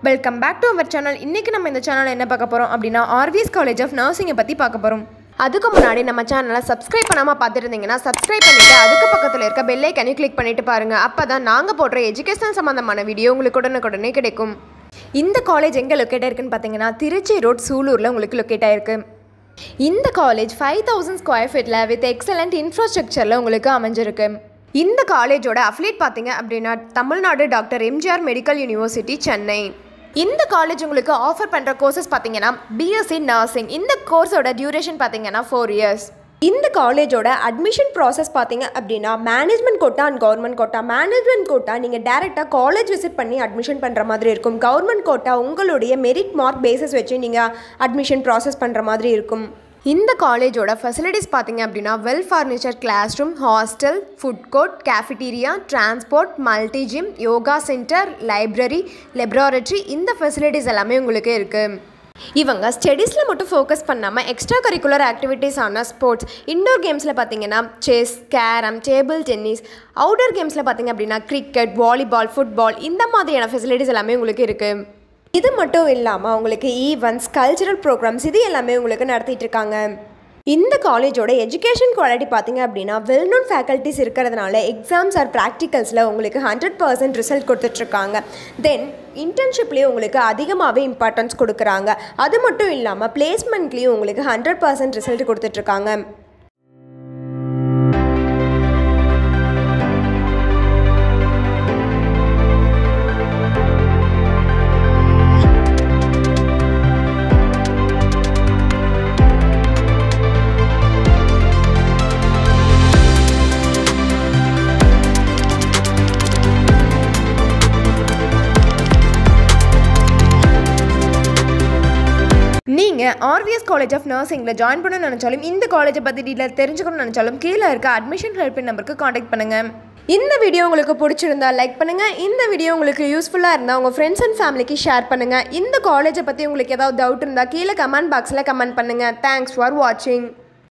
welcome back to our channel இன்றைக்கி நம்ம இந்த சேனலில் என்ன பார்க்க போகிறோம் அப்படின்னா ஆர்விஎஸ் காலேஜ் ஆஃப் நர்சிங்கை பற்றி பார்க்க போகிறோம் அதுக்கு முன்னாடி நம்ம சேனலை சப்ஸ்கிரைப் பண்ணாமல் பார்த்துருந்தீங்கன்னா சப்ஸ்கிரைப் பண்ணிவிட்டு அதுக்கு பக்கத்தில் இருக்க பெல் ஐக்கனையும் கிளிக் பண்ணிட்டு பாருங்கள் அப்போ தான் நாங்கள் போடுற எஜுகேஷன் சம்மந்தமான வீடியோ உங்களுக்கு உடனுக்குடனே கிடைக்கும் இந்த காலேஜ் எங்கே லொக்கேட் ஆயிருக்குன்னு பார்த்தீங்கன்னா திருச்சி ரோட் சூலூரில் உங்களுக்கு லொக்கேட் ஆயிருக்கு இந்த காலேஜ் ஃபைவ் தௌசண்ட் ஸ்கொயர் ஃபீட்டில் வித் எக்ஸலண்ட் இன்ஃப்ராஸ்ட்ரக்சரில் உங்களுக்கு அமைஞ்சிருக்கு இந்த காலேஜோட அஃபிலியேட் பார்த்தீங்க அப்படின்னா Tamil Nadu doctor MGR medical university Chennai இந்த காலேஜ் உங்களுக்கு ஆஃபர் பண்ணுற கோர்சஸ் பார்த்தீங்கன்னா பிஎஸ்சி நர்சிங் இந்த கோர்ஸோட டியூரேஷன் பார்த்தீங்கன்னா ஃபோர் இயர்ஸ் இந்த காலேஜோட அட்மிஷன் ப்ராசஸ் பார்த்தீங்க அப்படின்னா management quota and government quota management quota நீங்கள் டேரெக்டாக காலேஜ் விசிட் பண்ணி அட்மிஷன் பண்ணுற மாதிரி இருக்கும் கவர்மெண்ட் கோட்டா உங்களுடைய மெரிட் மார்க் பேசிஸ் வச்சு நீங்கள் அட்மிஷன் ப்ராசஸ் பண்ணுற மாதிரி இருக்கும் இந்த காலேஜோட ஃபெசிலிட்டிஸ் பார்த்தீங்க அப்படின்னா well furniture class room hostel food court cafeteria transport multi gym yoga centre library laboratory இந்த ஃபெசிலிட்டிஸ் எல்லாமே உங்களுக்கு இருக்குது இவங்க ஸ்டடீஸில் மட்டும் ஃபோக்கஸ் பண்ணாமல் எக்ஸ்ட்ரா கரிக்குலர் ஆக்டிவிட்டீஸ் ஆன ஸ்போர்ட்ஸ் இன்டோர் கேம்ஸில் பார்த்தீங்கன்னா chess carrom table tennis outdoor கேம்ஸில் பார்த்தீங்க அப்படின்னா கிரிக்கெட் வாலிபால் ஃபுட்பால் இந்த மாதிரியான ஃபெசிலிட்டிஸ் எல்லாமே உங்களுக்கு இருக்குது இது மட்டும் இல்லாமல் உங்களுக்கு ஈவெண்ட்ஸ் கல்ச்சுரல் ப்ரோக்ராம்ஸ் இது எல்லாமே உங்களுக்கு நடத்திட்டு இருக்காங்க இந்த காலேஜோட எஜுகேஷன் குவாலிட்டி பார்த்தீங்க அப்படின்னா வெல் நோன் ஃபேக்கல்ட்டிஸ் இருக்கிறதுனால எக்ஸாம்ஸ் ஆர் ப்ராக்டிகல்ஸில் உங்களுக்கு ஹண்ட்ரட் பர்சன்ட் ரிசல்ட் கொடுத்துட்ருக்காங்க தென் இன்டர்ன்ஷிப்லேயும் உங்களுக்கு அதிகமாகவே இம்பார்ட்டன்ஸ் கொடுக்குறாங்க அது மட்டும் இல்லாமல் பிளேஸ்மெண்ட்லேயும் உங்களுக்கு ஹண்ட்ரட் பர்சன்ட் ரிசல்ட் கொடுத்துட்ருக்காங்க நீங்கள் ஆர்விஎஸ் காலேஜ் ஆஃப் நர்சிங்கில் ஜாயின் பண்ணணும்னு நினச்சாலும் இந்த காலேஜை பற்றி டீட்டெயில் தெரிஞ்சுக்கணும்னு நினச்சாலும் கீழே இருக்க அட்மிஷன் ஹெல்ப்பின் நம்பருக்கு காண்டாக்ட் பண்ணுங்கள் இந்த வீடியோ உங்களுக்கு பிடிச்சிருந்தா லைக் பண்ணுங்கள் இந்த வீடியோ உங்களுக்கு யூஸ்ஃபுல்லாக இருந்தால் உங்கள் ஃப்ரெண்ட்ஸ் அண்ட் ஃபேமிலிக்கு ஷேர் பண்ணுங்கள் இந்த காலேஜை பற்றி உங்களுக்கு ஏதாவது டவுட் இருந்தால் கீழே கமெண்ட் பாக்ஸில் கமெண்ட் பண்ணுங்கள் தேங்க்ஸ் ஃபார் வாட்சிங்